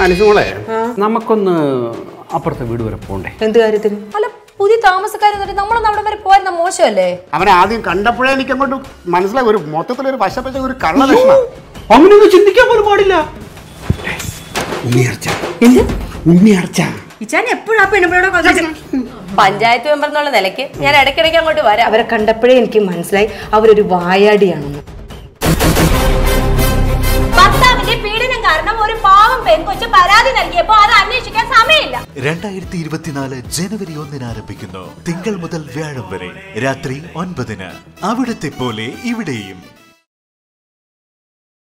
അനുസമോളെ നമുക്കൊന്ന് അപ്പുറത്തെ വീട് വരെ പോണ്ടേ എന്ത് കാര്യത്തിന് അല്ല പുതിയ താമസക്കാർ നമ്മളൊന്നും അവിടെ വരെ പോയിരുന്ന മോശമല്ലേ അവൻ ആദ്യം കണ്ടപ്പോഴേ എനിക്ക് അങ്ങോട്ട് മനസ്സിലായി ഒരു മൊത്തത്തിലൊരു വശപ്പച്ച ഒരു കള്ള ലക്ഷണം അങ്ങനെയൊന്നും ചിന്തിക്കാൻ പോലും പാടില്ല ഉണ്ണിയർച്ച ഉണ്ണിയർച്ച ഇച്ചാൻ എപ്പോഴാ പെണ്ണുമ്പോഴോ പഞ്ചായത്ത് മെമ്പർ എന്നുള്ള നിലയ്ക്ക് ഞാൻ ഇടയ്ക്കിടയ്ക്ക് അങ്ങോട്ട് വരാം അവരെ കണ്ടപ്പോഴേ എനിക്ക് മനസ്സിലായി അവരൊരു വായാടിയാണെന്ന് ഭർത്താവിന്റെ പീഡനം കാരണം ഒരു പാവം പെൺകൊച്ച് പരാതി നൽകിയപ്പോ അത് അന്വേഷിക്കാൻ സമയമില്ല രണ്ടായിരത്തി ഇരുപത്തിനാല് ജനുവരി ഒന്നിന് ആരംഭിക്കുന്നു തിങ്കൾ മുതൽ വ്യാഴം വരെ രാത്രി ഒൻപതിന് അവിടുത്തെ പോലെ ഇവിടെയും